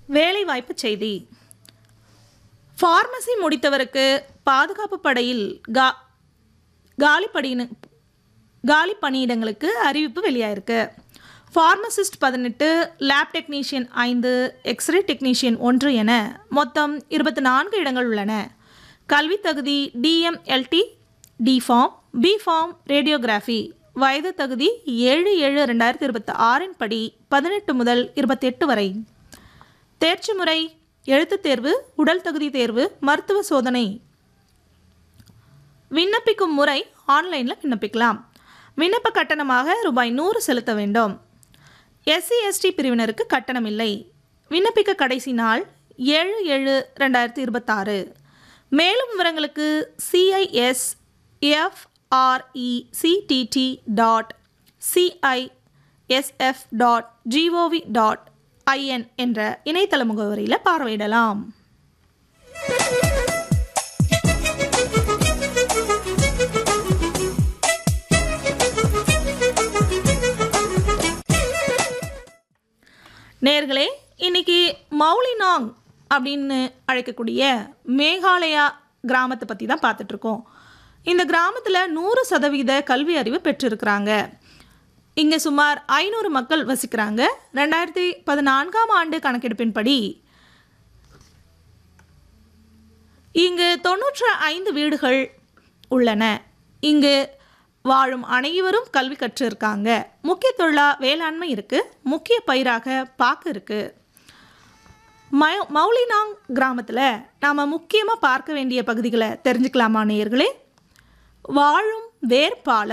வேலைவாய்ப்பு செய்தி ஃபார்மசி முடித்தவருக்கு பாதுகாப்பு படையில் கா காலி பணியிட காலி பணியிடங்களுக்கு அறிவிப்பு வெளியாயிருக்கு ஃபார்மசிஸ்ட் பதினெட்டு லேப் டெக்னீஷியன் ஐந்து எக்ஸ்ரே டெக்னீஷியன் ஒன்று என மொத்தம் இருபத்தி நான்கு இடங்கள் உள்ளன கல்வி தகுதி D M L T D pharm B pharm radiography வயது தகுதி ஏழு ஏழு ரெண்டாயிரத்தி இருபத்தி ஆறின் படி பதினெட்டு முதல் இருபத்தெட்டு வரை தேர்ச்சி முறை எழுத்துத் தேர்வு உடல் தகுதி தேர்வு மருத்துவ சோதனை விண்ணப்பிக்கும் முறை ஆன்லைனில் விண்ணப்பிக்கலாம் விண்ணப்ப கட்டணமாக ரூபாய் நூறு செலுத்த வேண்டும் எஸ்சி எஸ்டி பிரிவினருக்கு கட்டணம் இல்லை விண்ணப்பிக்க கடைசி நாள் ஏழு ஏழு ரெண்டாயிரத்தி இருபத்தாறு மேலும் விவரங்களுக்கு C I S F R E C T T dot C I S F dot G O V dot I N என்ற இணையதள முகவரியில் பார்வையிடலாம் நேர்களே இன்னைக்கு மௌலினாங் அப்படின்னு அழைக்கக்கூடிய மேகாலயா கிராமத்தை பற்றி தான் பார்த்துட்ருக்கோம் இந்த கிராமத்தில் நூறு சதவீத கல்வி அறிவு பெற்றிருக்கிறாங்க இங்கே சுமார் ஐநூறு மக்கள் வசிக்கிறாங்க ரெண்டாயிரத்தி பதினான்காம் ஆண்டு கணக்கெடுப்பின்படி இங்கு தொண்ணூற்று ஐந்து வீடுகள் உள்ளன இங்கு வாழும் அனைவரும் கல்வி கற்றிருக்காங்க முக்கிய தொழிலா வேளாண்மை இருக்குது முக்கிய பயிராக பாக்கு இருக்குது மௌ மௌலினாங் கிராமத்தில் நாம் முக்கியமாக பார்க்க வேண்டிய பகுதிகளை தெரிஞ்சுக்கலாமா நேயர்களே வாழும் வேர்பாலம்